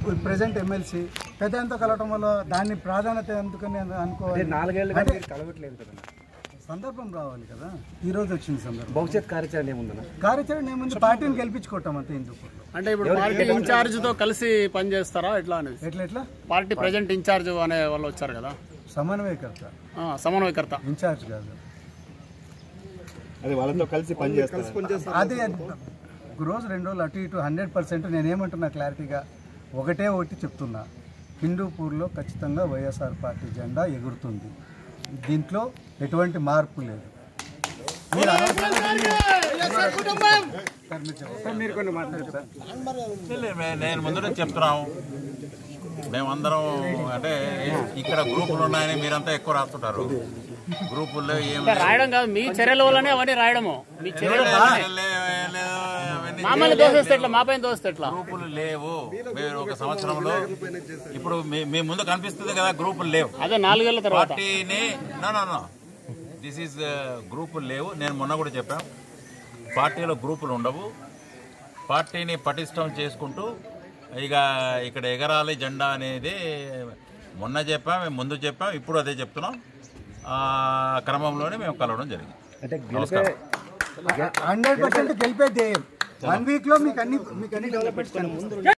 Present MLC పెద్ద ఎంతో కలవటం వల్ల దాన్ని ప్రాధాన్యత ఎందుకని అనుకోవాలి నాలుగేళ్ళుగా అంటే మీరు కలవట్లేదు కదా సందర్భం రావాలి కదా ఈ రోజు వచ్చింది సందర్భం భవిష్యత్ కార్యాచరణ ఏముందన్న కార్యాచరణ ఏముంది పార్టీని గెలిపించుకోవటం అంతే హిందూపూర్లో అంటే ఇప్పుడు పార్టీ ఇన్ఛార్జ్ తో కలిసి పనిచేస్తారా ఎట్లా అనేది ఎట్లా ఎట్లా పార్టీ ప్రజెంట్ ఇన్ఛార్జ్ అనే వాళ్ళు వచ్చారు కదా సమన్వయకర్త ఆ, సమన్వయకర్త ఇన్ఛార్జ్ కాదు అది వాళ్ళతో కలిసి పనిచేస్తారు అదే ఒక రోజు రెండు రోజులు అటు ఇటు హండ్రెడ్ పర్సెంట్ నేనేమంటున్నా క్లారిటీగా ఒకటే ఒకటి చెప్తున్నా హిందూపూర్లో ఖచ్చితంగా వైఎస్ఆర్ పార్టీ జెండా ఎగురుతుంది దీంట్లో ఎటువంటి మార్పు లేదు మీరు అనవసరంగా సార్, మీరు చెప్పండి. మీరు కొన్ని మాట్లాడారు సార్ లే, మే- నేను ముందు నుంచి చెప్తున్నాము మేమందరం అంటే ఇక్కడ గ్రూపులు ఉన్నాయని మీరంతా ఎక్కువ రాస్తుంటారు గ్రూపుల్లో ఏం అంటే రాయడం కాదు మీ చర్యల వల్లనే అవన్నీ రాయడము మీ చర్యలు మామూలు దోసేస్తే ఎట్లా మా పైన దోస్తే ఎట్లా గ్రూపులు లేవు మీరు ఒక సంవత్సరంలో ఇప్పుడు మీ మీ ముందు కనిపిస్తుంది కదా గ్రూపులు లేవు అదే నాలుగేళ్ల తర్వాత పార్టీని no no no this is గ్రూపులు లేవు నేను మొన్న కూడా చెప్పాను పార్టీలో గ్రూపులు ఉండవు పార్టీని పటిష్టం చేసుకుంటూ ఇక ఇక్కడ ఎగరాలి జెండా అనేది మొన్న చెప్పాం మేము ముందు చెప్పాం ఇప్పుడు అదే చెప్తున్నాం ఆ క్రమంలోనే మేము కలవడం జరిగింది అంటే నమస్కారం హండ్రెడ్ పర్సెంట్ గెలిపే ధ్యేయం వన్ వీక్ లో మీకు అన్ని మీకు అన్ని డెవలప్మెంట్స్